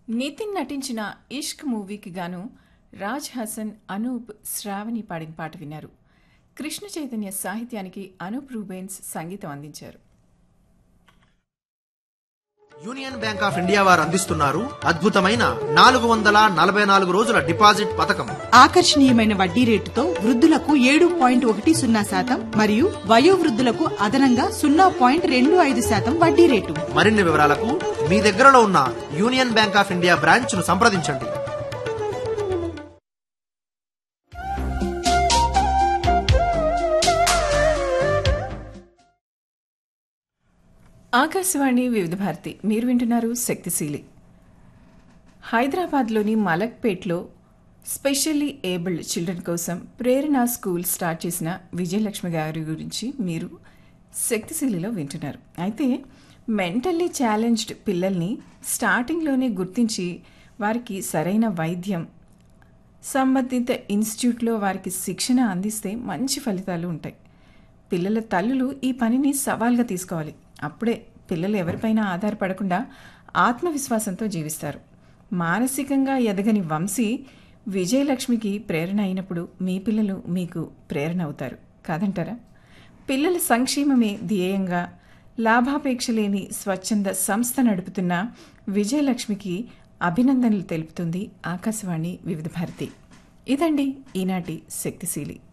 నితిన్ నటించిన ఇష్క్ మూవీకి గాను రాజ్ హసన్ అనూప్ శ్రావణి పాడిన పాట విన్నారు కృష్ణ చైతన్య సాహిత్యానికి అనూప్ రూబెన్స్ సంగీతం అందించారు యూనియన్ బ్యాంక్ ఆఫ్ ఇండియా వారు అందిస్తున్నారు అద్భుతమైన నాలుగు వందల నలభై నాలుగు రోజుల డిపాజిట్ పథకం ఆకర్షణీయమైన వడ్డీ రేటుతో వృద్ధులకు ఏడు పాయింట్ ఒకటి సున్నా శాతం మరియు వయోవృద్ధులకు అదనంగా సున్నా పాయింట్ రెండు ఐదు శాతం వడ్డీ రేటు మరిన్ని వివరాలకు మీ దగ్గరలో ఉన్న Union Bank of India branch ను సంప్రదించండి ఆకాశవాణి వివిధ భారతి మీరు వింటున్నారు శక్తిశీలి హైదరాబాద్లోని మలక్పేట్లో స్పెషల్లీ ఏబుల్డ్ చిల్డ్రన్ కోసం ప్రేరణ స్కూల్ స్టార్ట్ చేసిన విజయలక్ష్మి గారి గురించి మీరు శక్తిశీలిలో వింటున్నారు అయితే మెంటల్లీ ఛాలెంజ్డ్ పిల్లల్ని స్టార్టింగ్లోనే గుర్తించి వారికి సరైన వైద్యం సంబంధిత ఇన్స్టిట్యూట్లో వారికి శిక్షణ అందిస్తే మంచి ఫలితాలు ఉంటాయి పిల్లల తల్లులు ఈ పనిని సవాల్గా తీసుకోవాలి అప్పుడే పిల్లలు ఎవరిపైనా ఆధారపడకుండా ఆత్మవిశ్వాసంతో జీవిస్తారు మానసికంగా ఎదగని వంశీ విజయలక్ష్మికి ప్రేరణ అయినప్పుడు మీ పిల్లలు మీకు ప్రేరణ అవుతారు కాదంటారా పిల్లల సంక్షేమమే ధ్యేయంగా లాభాపేక్ష లేని స్వచ్ఛంద సంస్థ నడుపుతున్న విజయలక్ష్మికి అభినందనలు తెలుపుతుంది ఆకాశవాణి వివిధ భారతి ఇదండి ఈనాటి శక్తిశీలి